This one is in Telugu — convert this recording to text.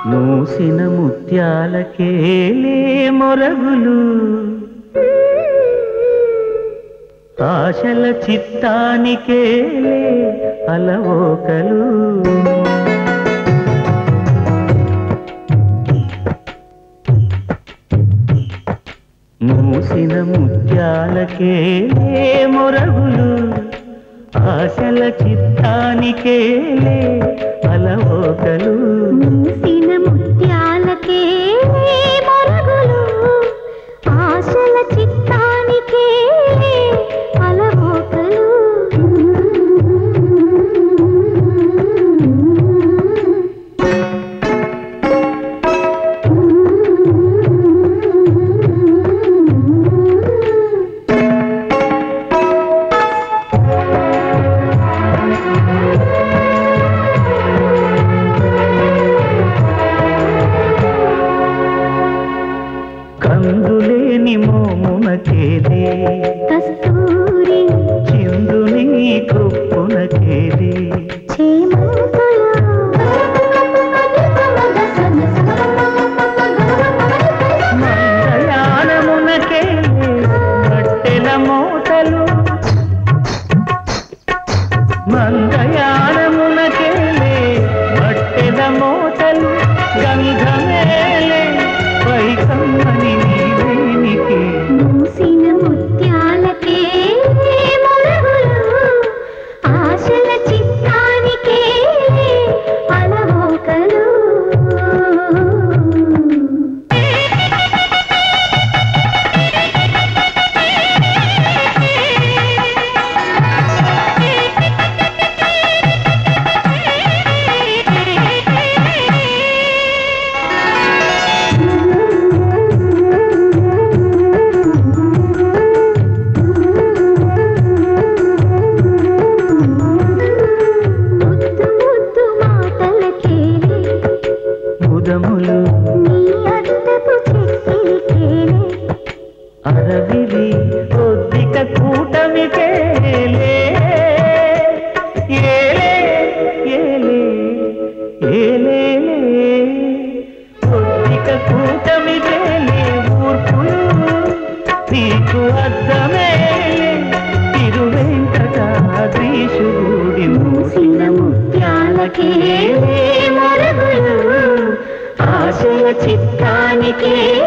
మూసిన ముత్యాలకేలే మొరగులు ఆశల చిత్తానికేలే అలవోకలు మూసిన ముత్యాలకేలే మొరగులు ఆశల చిత్తానికేలే అలవోకలు మూసిన ముత్యాలకే మొరగులు ఆశల చిత్తానికే అలవోకలు కందులేని మోమునకేదే కస్తూరి చిందుని కృప్పునకేదే మందయానమునకేలే మట్టెల మోతలు మందయానమునకేలే మట్టెల మోతలు గంధమేలే పైకమ్మని నీవేనికి మూసిన ముత్యాలకే మొరగులు ఆశల చిత్తానికే అలవోకలు ముద్దు ముద్దు మాటలకేలే ముదములు నీ అద్దపు చెక్కిలికేలే అరవివి ఒద్దిక కూటమికేలే ఏలే ఏలే ఏలేలే ఒద్దిక కూటమికేలే ఊర్పులు నీకు అద్దమేలే తిరువెంకటాద్రీశుడి మూసిన ముత్యాలకే మొరగులు ఆశయ చిత్తానికే